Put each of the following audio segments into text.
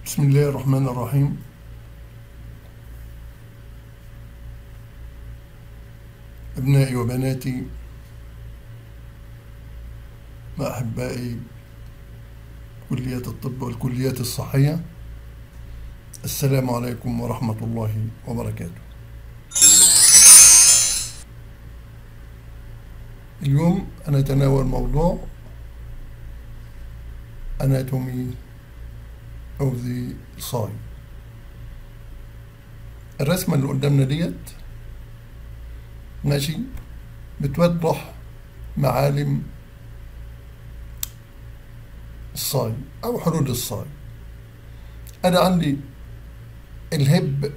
بسم الله الرحمن الرحيم أبنائي وبناتي وأحبائي كليات الطب والكليات الصحية السلام عليكم ورحمة الله وبركاته اليوم أنا أتناول موضوع anatomy of the soil الرسمة اللي قدامنا ديت ماشي بتوضح معالم الصاي أو حدود الصاي أنا عندي الهب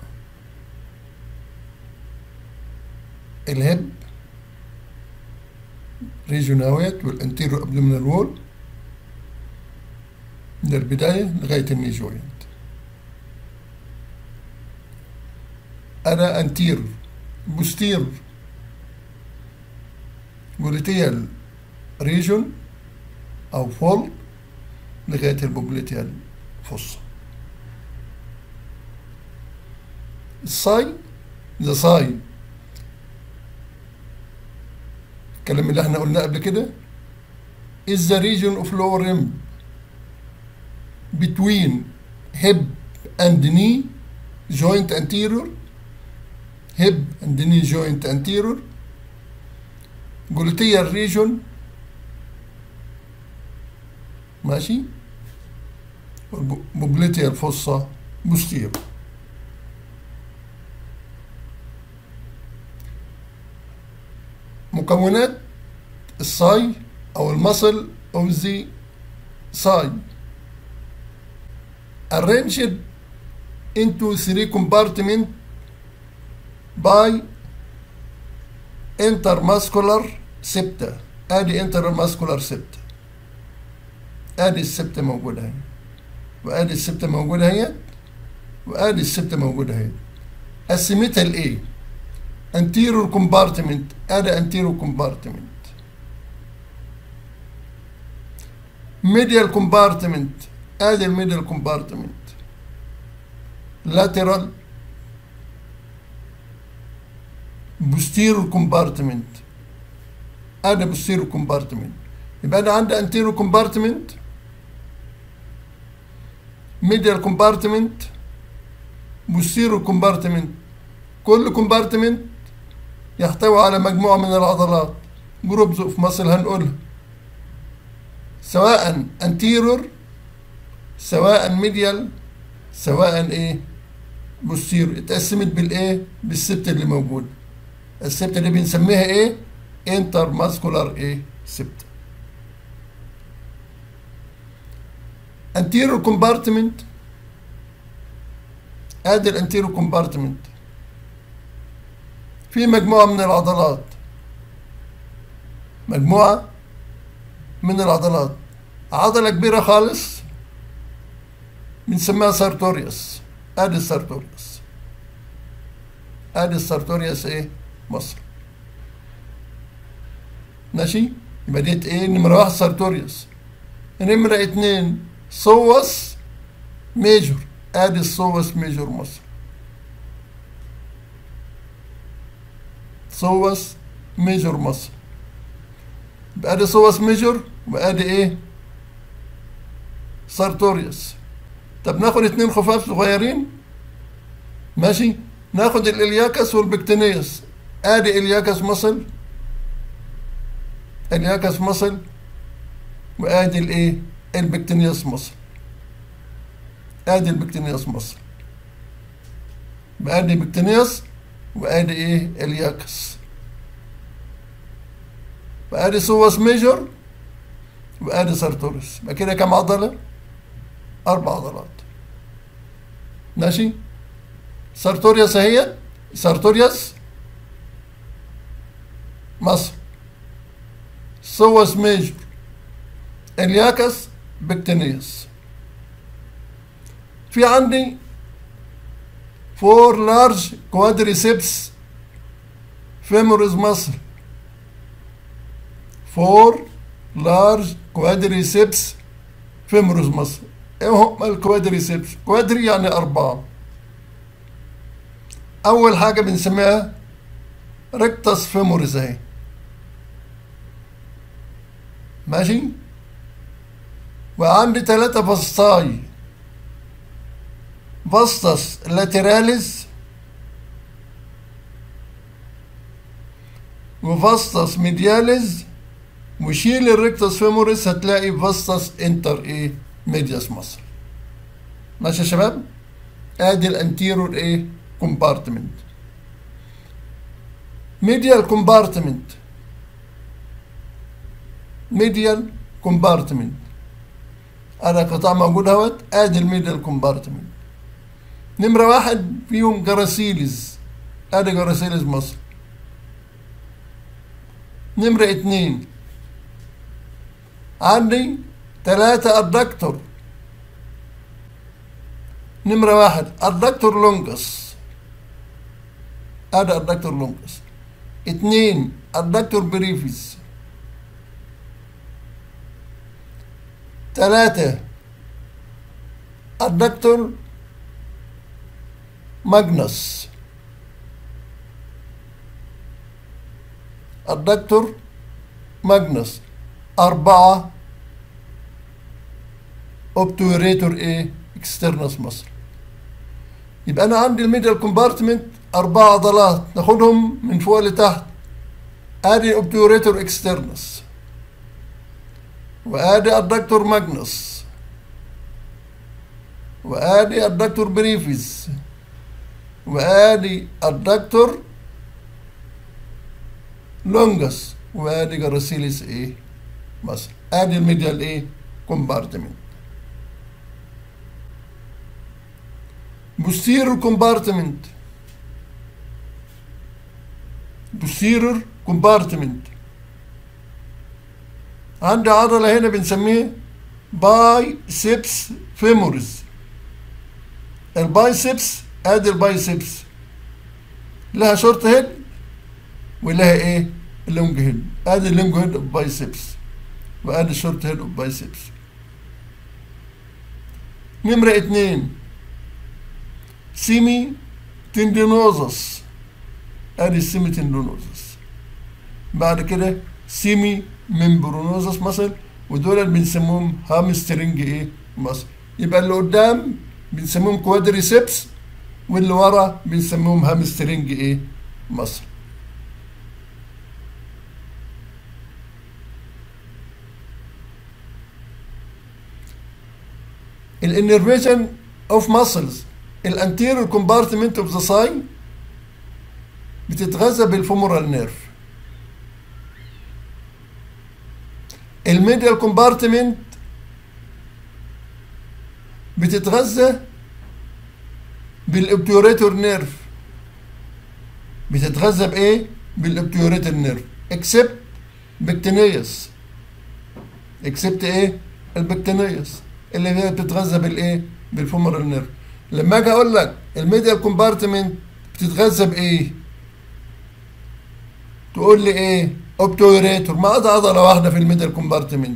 الهب ريجوناويت والانتيرو ابدومينال وول من البداية لغاية الني جوينت أنا أنتير بوستير جلوتيال ريجون أو فول لغاية البوبليتيال فصة الصاي ذا صاي الكلام اللي احنا قلناه قبل كده is the region of lower limb between hip and knee joint anterior hip and knee joint anterior gluteal region ماشي والبوبليتيال فوسا posterior مكونات الصاي او المصل او ذا صاي arranged into three compartments by intermuscular septa ادي intermuscular septa ادي السبتة موجودة اهي وادي السبتة موجودة اهي وادي السبتة موجودة اهي قسمتها لايه؟ anterior compartment ادي anterior compartment medial compartment ادي الميدل كومبارتمنت lateral posterior compartment ادي posterior compartment يبقى انا عندي anterior compartment medial compartment posterior compartment كل compartment يحتوي على مجموعة من العضلات جروبز اوف ماسل هنقولها سواء anterior سواء ميديال سواء ايه بوستير اتقسمت بالايه بالسبت اللي موجود السبت اللي بنسميها ايه انتر ماسكولار ايه سبت anterior compartment ادي الانتيرو كومبارتمنت في مجموعة من العضلات مجموعة من العضلات عضلة كبيرة خالص بنسميها سارتوريوس ادي السارتوريوس ادي السارتوريوس ايه مصر ماشي يبقى ديت ايه نمرة واحد سارتوريوس نمرة اتنين صوص ميجور ادي الصوص ميجور مصر صوص ميجور مصر يبقى ادي صوص ميجور وادي ايه سارتوريوس طب ناخد اتنين خفاف صغيرين ماشي ناخد الالياكس والبكتينيوس ادي الياكس مصل الياكس مصل وادي الايه البكتينيوس مصل ادي البكتينيوس مصل ادي بكتينيوس وادي ايه الياكس وادي سوس ميجور وادي سارتوريوس يبقى كده كام عضله أربع عضلات ماشي سارتوريوس اهي سارتوريوس مصر سوس ميجور الياكس بكتينيوس في عندي فور لارج كوادريسبس فيموريز مصر فور لارج كوادريسبس فيموريز مصر ايه هم الكوادريسبس كوادري يعني أربعة أول حاجة بنسميها ريكتس فيموريز اهي ماشي وعندي ثلاثة فسطاي فاسطس لاتراليز وفاسطس ميدياليز وشيل الريكتس فيموريس هتلاقي فاسطس انتر ايه ميدياس مصر ماشي يا شباب ادي الانتيرور ايه كومبارتمنت ميديال كومبارتمنت ميديال كومبارتمنت هذا قطاع موجود اهوت ادي الميديال كومبارتمنت نمرة واحد فيهم جراسيلز ادي جراسيلز مصر نمرة اتنين عندي تلاتة الدكتور نمرة واحد الدكتور لونجس هذا الدكتور لونجس اتنين الدكتور بريفيس تلاتة الدكتور ماجنس الدكتور ماجنس أربعة اوبتوريتور ايه اكسترنس مصر يبقى انا عندي الميديال كومبارتمنت اربع عضلات ناخدهم من فوق لتحت ادي اوبتوريتور اكسترنس وادي الدكتور ماجنس وادي الدكتور بريفيس وادي الدكتور لونجس وادي جراسيليس ايه مصر ادي الميديال ايه كومبارتمنت posterior compartment posterior compartment عندي عضلة هنا بنسميها باي سيبس فيمورز البايسبس ادي البايسبس لها شورت هيد ولها ايه اللونج هيد ادي اللونج هيد اوف بايسبس وادي الشورت هيد اوف بايسبس نمرة اتنين سيمي تندينوزس ادي السيمي تندينوزس بعد كده سيمي ممبرونوزس مثلا ودول اللي بنسموهم هامسترنج ايه مصر يبقى اللي قدام بنسموهم كوادريسبس واللي ورا بنسموهم هامسترنج ايه مصر الانرفيشن اوف ماسلز الانتيريور كومبارتمنت اوف ذا ساي بتتغذى بالفومورال نيرف الميديال كومبارتمنت بتتغذى بالابتيوريتور نيرف بتتغذى بايه بالابتيوريتور نيرف اكسبت بكتينيوس اكسبت ايه البكتينيوس اللي هي بتتغذى بالايه بالفومورال نيرف لما اجي اقول لك الميديال كومبارتمنت بتتغذى بايه تقول لي ايه اوبتوريتور ما عدا عضله واحده في الميديال كومبارتمنت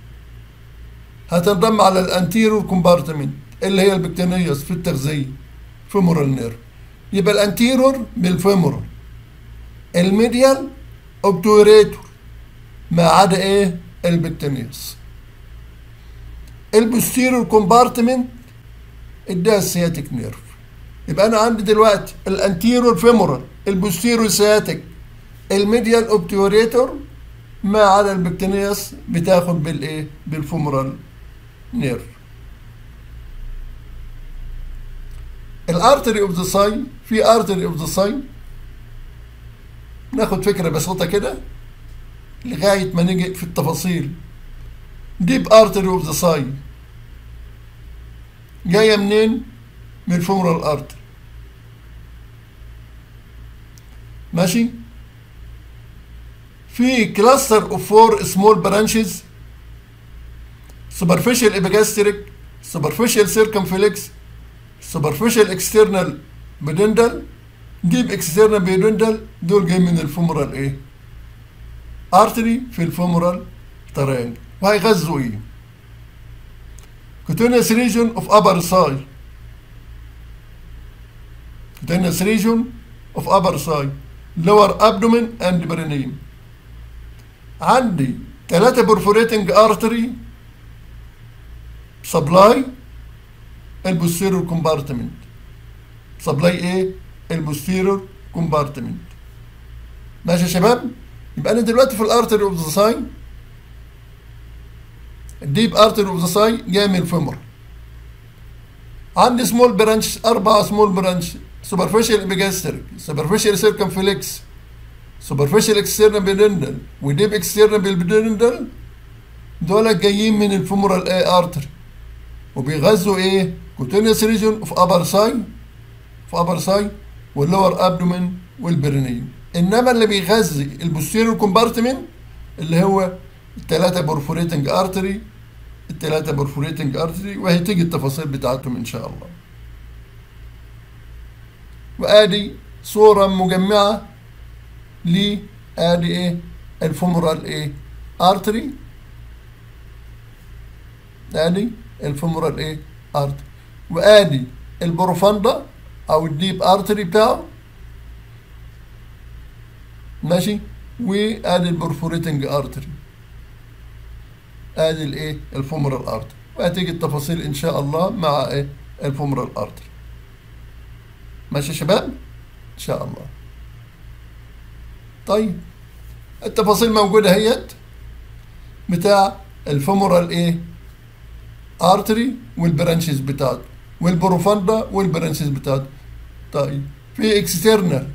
هتنضم على الانتيرور كومبارتمنت اللي هي البكتينيوس في التغذيه فيمورال نيرف يبقى الانتيرور بالفيمورال الميديال اوبتوريتور ما عدا ايه البكتينيوس البوستيرور كومبارتمنت اداها السياتيك نيرف يبقى انا عندي دلوقتي الانتيرور فيمورال البوستيرور سياتيك الميديال اوبتيوريتور ما عدا البكتينيوس بتاخد بالايه بالفيمورال نيرف الارتري اوف ذا ساين في ارتري اوف ذا ساين ناخد فكره بسيطه كده لغايه ما نيجي في التفاصيل ديب ارتري اوف ذا ساين جايه منين من الفيمورال ارتري ماشي في كلاستر اوف فور سمول برانشز superficial epigastric superficial circumflex superficial external bedendal deep external bedendal دول جايين من الفيمورال ايه ارتري في الفيمورال ترينجل وهيغذوا ايه cutaneous region of upper thigh cutaneous region of upper thigh lower abdomen and perineum عندي ثلاثة perforating artery supply البوستيرور كومبارتمنت سبلاي ايه البوستيرور كومبارتمنت ماشي يا شباب يبقى انا دلوقتي في الارتري اوف ذا ساي الديب ارتري اوف ذا ساي جاي من الفيمور عندي سمول برانش اربعه سمول برانش سوبرفيشال ابيجاستريك سوبرفيشال سيركمفلكس سوبرفيشال اكسترنال بيدندل وديب اكسترنال بيدندل دول جايين من الفيمورال اي ارتري وبيغذوا ايه كوتينيوس ريجون اوف ابر ساي في ابر ساي واللور ابدومين والبرينيوم انما اللي بيغذي البوستيريور كومبارتمنت اللي هو الثلاثه بورفوريتنج ارتري الثلاثه بورفوريتنج ارتري وهتيجي التفاصيل بتاعتهم ان شاء الله وادي صوره مجمعه ل ادي ايه الفومورال ايه ارتري ادي الفومورال ايه ارتري وادي البروفاندا او الديب ارتري بتاعه ماشي وادي البرفوريتنج ارتري ادي الايه الفومرال ارتري وهتيجي التفاصيل ان شاء الله مع ايه الفومرال ارتري ماشي يا شباب ان شاء الله طيب التفاصيل موجوده اهيت بتاع الفومرال ايه ارتري والبرانشز بتاعته والبروفاندا والبرانشز بتاعته طيب في اكسترنال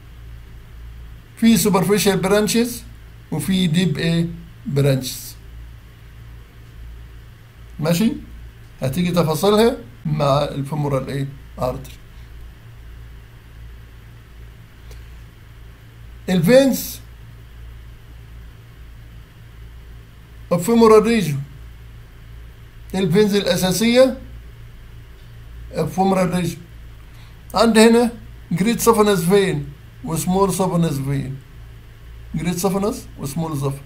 في سوبرفيشال برانشز وفي ديب ايه برانشز ماشي هتيجي تفاصيلها مع الفيمورال ايه ارتري الفينز الفيمورال ريجون الفينز الاساسيه الفيمورال ريجون عند هنا جريد سفنس فين وسمول سفنس فين جريد سفنس وسمول سفن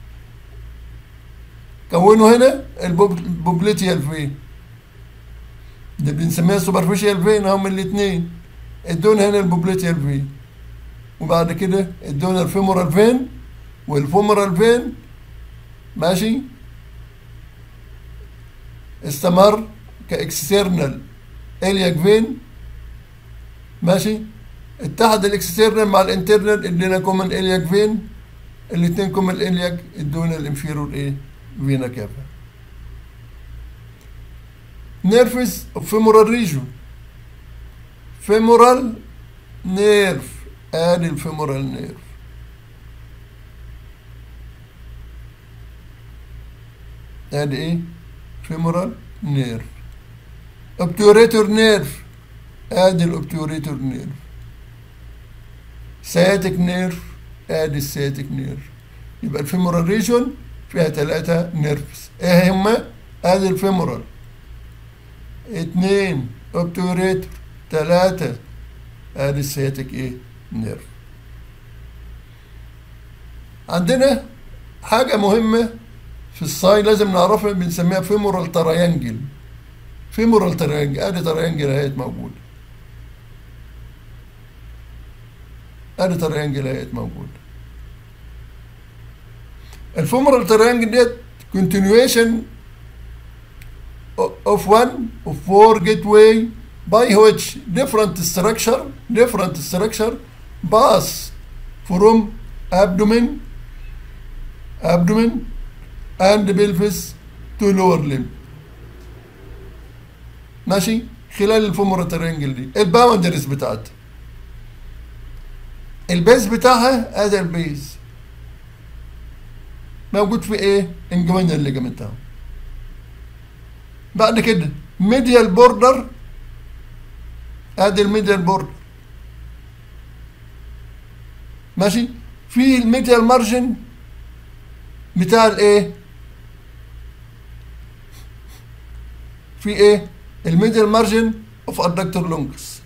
كونوا هنا البوبليتيال فين ده بنسميها سوبرفيشال فين هم الاثنين ادونا هنا البوبليتيال فين وبعد كده ادونا الفيمورال فين والفيمورال فين ماشي استمر كاكسترنال الياك فين ماشي اتحد الاكسترنال مع الانترنال ادينا كومن الياك فين الاثنين كومن الياك ادونا الانفيرور ايه فينا كافا نيرفز فيمورال ريجون فيمورال نيرف ادي الفيمورال نيرف ادي ايه فيمورال نيرف obturator نيرف ادي الاوبتوريتور نيرف سياتيك نيرف ادي السياتيك نيرف يبقى الفيمورال ريجون فيها ثلاثة نيرفز ايه هما ادي الفيمورال اتنين اوبتوريتور ثلاثة ادي السياتيك ايه نيرف عندنا حاجة مهمة في الصاي لازم نعرفها بنسميها فيمورال تريانجل فيمورال تريانجل ادي تريانجل اهيت موجودة ادي تريانجل اهيت موجودة الفيمورال تريانجل ديت continuation of one of four gateway by which different structure different structure pass from abdomen abdomen and pelvis to lower limb ماشي خلال الفيمورال ترينجل دي الباوندرز بتاعتها البيز بتاعها هذا البيز موجود في ايه انجوينال ليجامنت اهو بعد كده ميديال بوردر ادي الميديال بوردر ماشي في الميديال مارجن بتاع الايه في ايه الميديال مارجن اوف ادكتور لونجس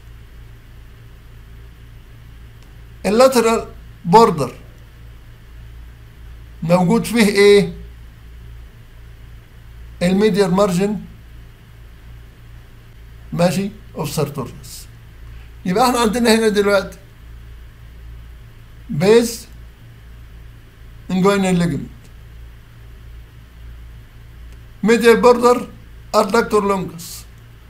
اللاترال بوردر موجود فيه ايه الميديال مارجن ماشي اوف سارتوريوس يبقى احنا عندنا هنا دلوقتي بيز انجوينال ليجمنت ميديال بوردر ادكتور لونجس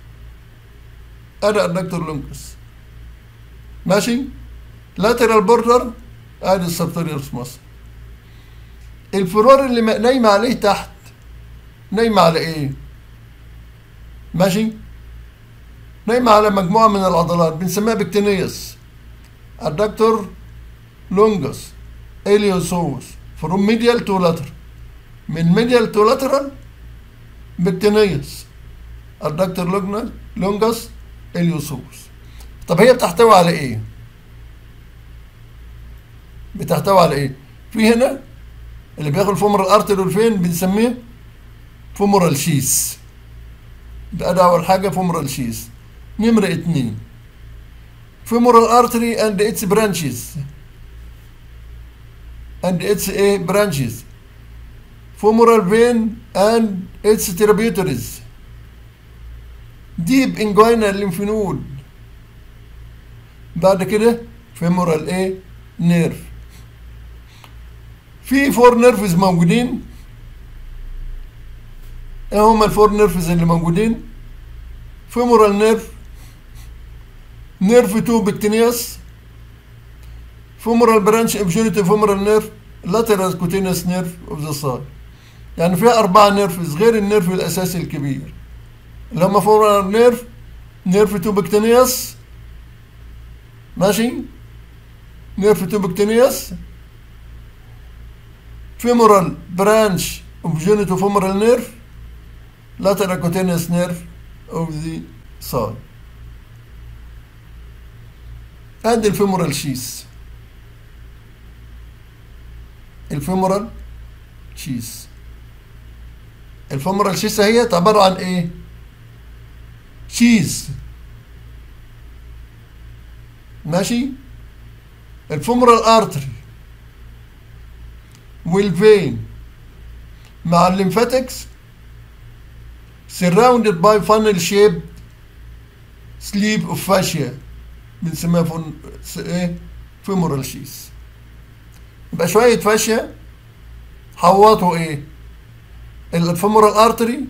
ادي ادكتور لونجس ماشي لاترال بوردر ادي السبتوريوس مصر الفرور اللي نايمه عليه تحت نايمه على ايه ماشي نايمه على مجموعه من العضلات بنسميها بكتينيوس الدكتور لونجس اليوسوس فروم ميديال تو لاتر من ميديال تو لاترال بكتينيوس الدكتور لونجس اليوسوس طب هي بتحتوي على ايه بتحتوي على ايه في هنا اللي بياخد فومر الارتر فين بنسميه فومرال شيس ده ده اول حاجه فومرال شيس نمرة اتنين femoral artery and its branches and its a branches femoral vein and its tributaries deep inguinal lymph node بعد كده femoral a nerve في فور نيرفز موجودين ايه هما الفور نيرفز اللي موجودين femoral nerve نيرف 2 بكتينيوس femoral branch obturative femoral nerve lateral cutaneous nerve of the side يعني فيها أربعة نيرفز غير النيرف الأساسي الكبير اللي هما femoral nerve نيرف 2 بكتينيوس ماشي نيرف 2 بكتينيوس femoral branch of genitofemoral nerve lateral cutaneous nerve of the side ادي الفيمورال شيس الفيمورال شيس الفيمورال شيس هي عبارة عن ايه شيز ماشي الفيمورال ارتري والفين مع الليمفاتكس surrounded by funnel shaped sleeve of fascia بنسميها فون ايه فيمورال شيس يبقى شوية فاشية حوطوا ايه الفيمورال ارتري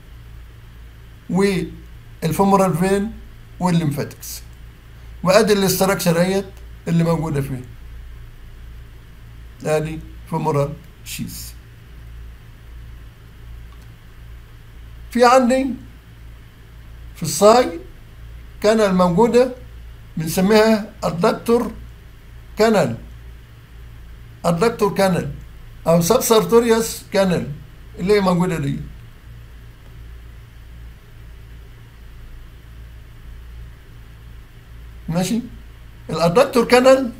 والفيمورال فين والليمفاتكس وادي الاستراكشر اهيت اللي موجودة فيه ادي فيمورال شيس في عندي في الصاي كان الموجوده بنسميها الدكتور كانال الدكتور كانال او سب سارتوريوس كانال اللي هي موجوده دي ماشي الادكتور كانال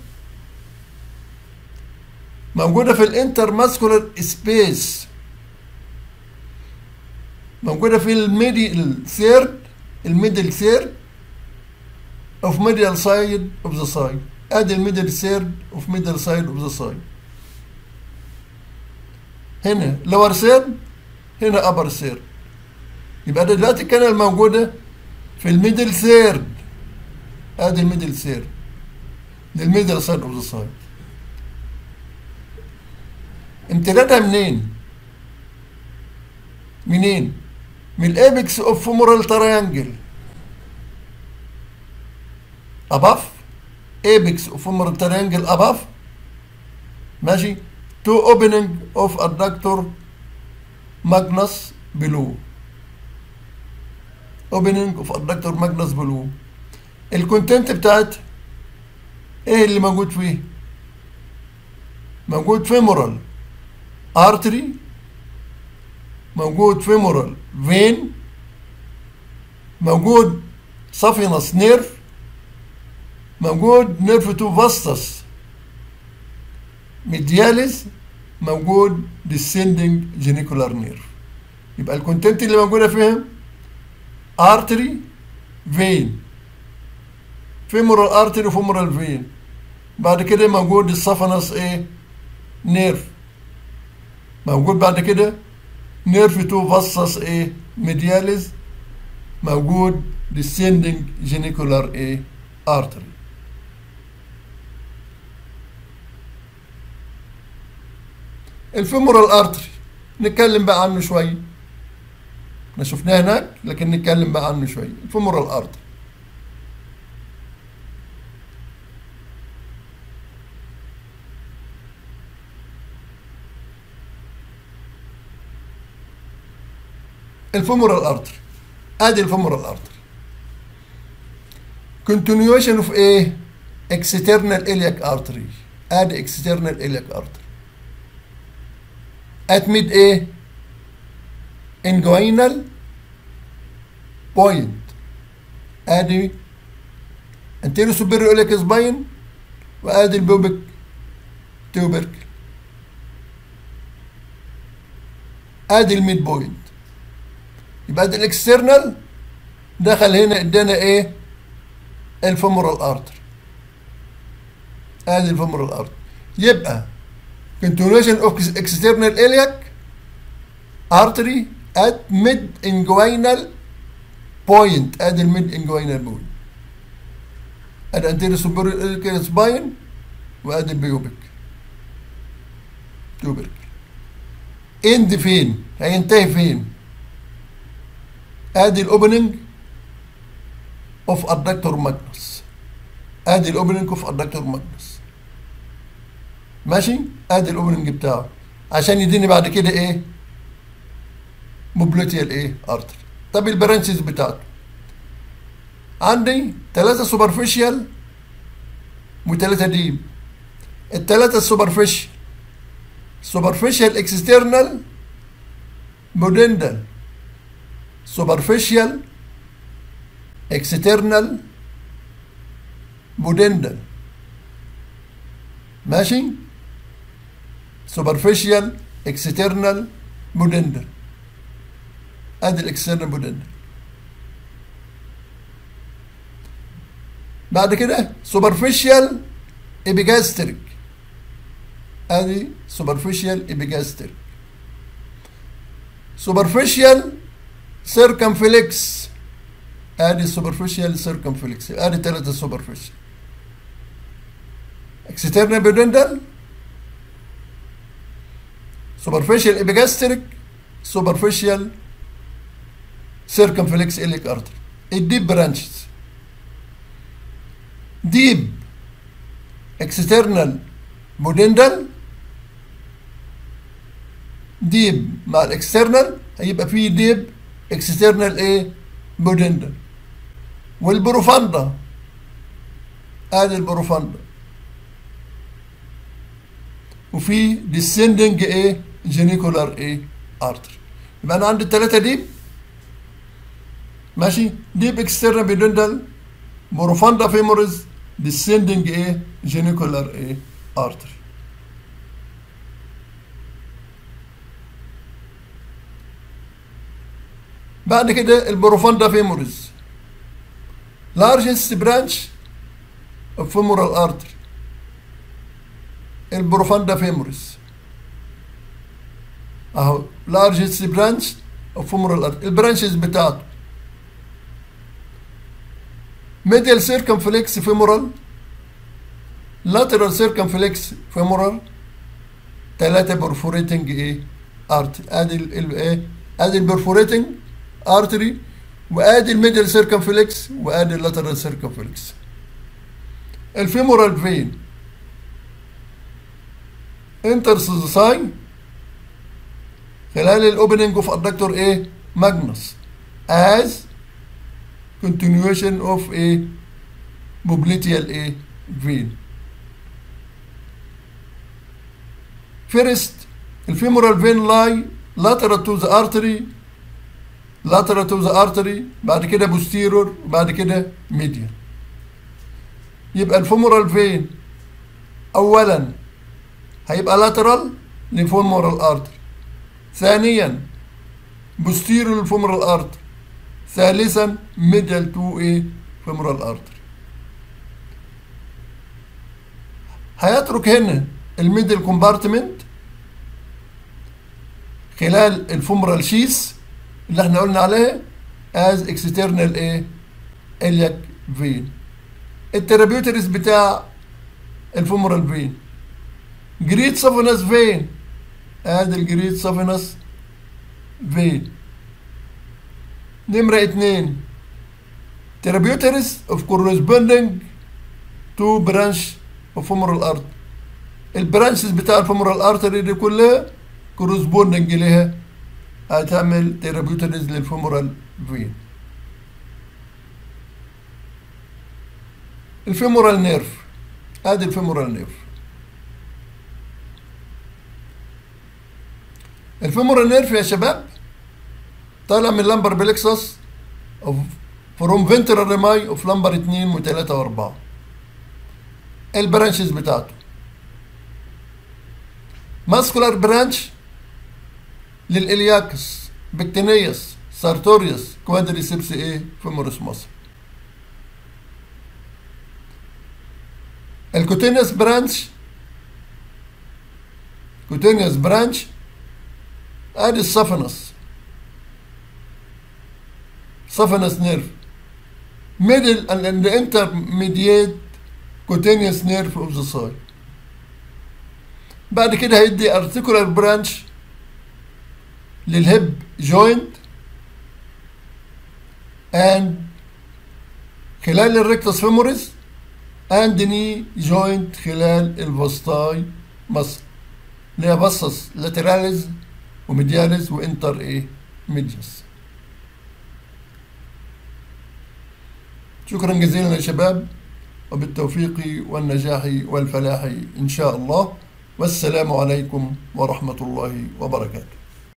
موجوده في الانتر ماسكولار سبيس موجوده في الميدي الثيرد الميدل ثيرد of medial side of the side ادي الميدل سيرد of middle side of the side هنا lower سيرد هنا upper سيرد يبقى ده دلوقتي الكنال موجودة في الميدل سيرد ادي الميدل سيرد للميدل سايد اوف ذا سايد امتدادها منين؟ منين؟ من الابكس اوف فومورال تريانجل above apex of femoral triangle above ماشي to opening of adductor magnus below opening of adductor magnus below الكونتنت بتاعت ايه اللي موجود فيه موجود femoral artery موجود femoral vein موجود saphenous nerve موجود نيرف تو فاستس ميدياليس موجود ديسندنج جينيكولار نيرف يبقى الكونتنت اللي موجوده فيها ارتري فين فيمورال ارتري وفيمورال فين بعد كده موجود السفنس ايه نيرف موجود بعد كده نيرف تو فاستس ايه ميدياليس موجود descending genicular ايه artery الفيمورال ارتري نتكلم بقى عنه شويه احنا شفناه هناك لكن نتكلم بقى عنه شويه الفيمورال ارتري الفيمورال ارتري ادي الفيمورال ارتري continuation of ايه external iliac artery ادي external iliac artery at mid ايه inguinal point ادي anterior superior iliac spine وادي البوبك tubercle ادي الميد بوينت يبقى ادي الاكسترنال دخل هنا ادانا ايه الفيمورال ارتر ادي الفيمورال ارتر يبقى continuation of external iliac artery at mid inguinal point ادي الميد inguinal point ادي anterior superior iliac spine وادي البيوبك توبرك اند فين هينتهي فين ادي الاوبننج اوف ادكتور ماجنس ادي الاوبننج اوف ادكتور ماجنس ماشي ادي الاوبننج بتاعه عشان يديني بعد كده ايه موبلوتيال ايه ارتري طب البرانشز بتاعته عندي ثلاثة سوبرفيشال وثلاثة ديب الثلاثة السوبرفيشال سوبرفيشال اكسترنال مودندال superficial external pudendal ماشي superficial external pudendal ادي الاكسترنال pudendal بعد كده superficial epigastric ادي superficial epigastric superficial circumflex ادي superficial circumflex ادي ثلاثة superficial external pudendal superficial epigastric superficial circumflex iliac artery الديب برانشز ديب external pudendal ديب مع الاكسترنال هيبقى فيه ديب اكسترنال ايه بودندل والبروفاندا ادي البروفاندا وفي ديسندنج ايه جينيكولار ايه ارتري يبقى انا عندي الثلاثه ديب ماشي ديب اكسترنال بودندل بروفاندا فيموريز ديسندنج ايه جينيكولار ايه ارتري بعد كده البروفاندا فيموريز largest branch of femoral artery البروفاندا فيموريز اهو largest branch of femoral artery البرانشز بتاعته medial circumflex femoral lateral circumflex femoral ثلاثة برفوريتنج ايه ارتري ادي الايه ادي البرفوريتنج ارتري وادي الميدل سيركمفلكس وادي اللاترال سيركمفلكس الفيمورال فين انترسوساي خلال الاوبننج اوف ادكتور ايه ماجنس as continuation of a popliteal a vein first الفيمورال فين لاي lateral to the artery lateral to the artery بعد كده posterior وبعد كده medial يبقى الفيمورال فين اولا هيبقى lateral لفيمورال artery ثانيا posterior للفيمورال artery ثالثا medial to a femoral artery هيترك هنا الميدل كومبارتمنت خلال الفيمورال شيس اللي احنا قلنا عليه as external ايه iliac vein الترابيوترس بتاع الفومورال فين جريد سافينس فين ادي الجريد سافينس فين نمرة اتنين tributaries of corresponding to branch of femoral artery البرانشز بتاع الفيمورال ارتري دي كلها كورسبوندنج ليها هتعمل tributaries للفيمورال فين الفيمورال نيرف ادي الفيمورال نيرف الفيمورال نيرف يا شباب طالع من لمبر بلكسس فروم فنترال ريماي اوف لمبر 2 و3 و4 البرانشز بتاعته ماسكولار برانش للإلياكس بكتينيوس سارتوريوس كوادريسبس ايه فيمورس مصر الكوتينيوس برانش كوتينيوس برانش ادي السفنس سفنس نيرف middle and, and the intermediate cutaneous nerve of the side بعد كده هيدي articular branch للهب joint and خلال الريكتس فيموريس and knee joint خلال الفوستاي مصر اللي هي بصص لاتراليز وميدياليز وانتر ايه ميديوس شكرا جزيلا يا شباب وبالتوفيق والنجاح والفلاح إن شاء الله والسلام عليكم ورحمة الله وبركاته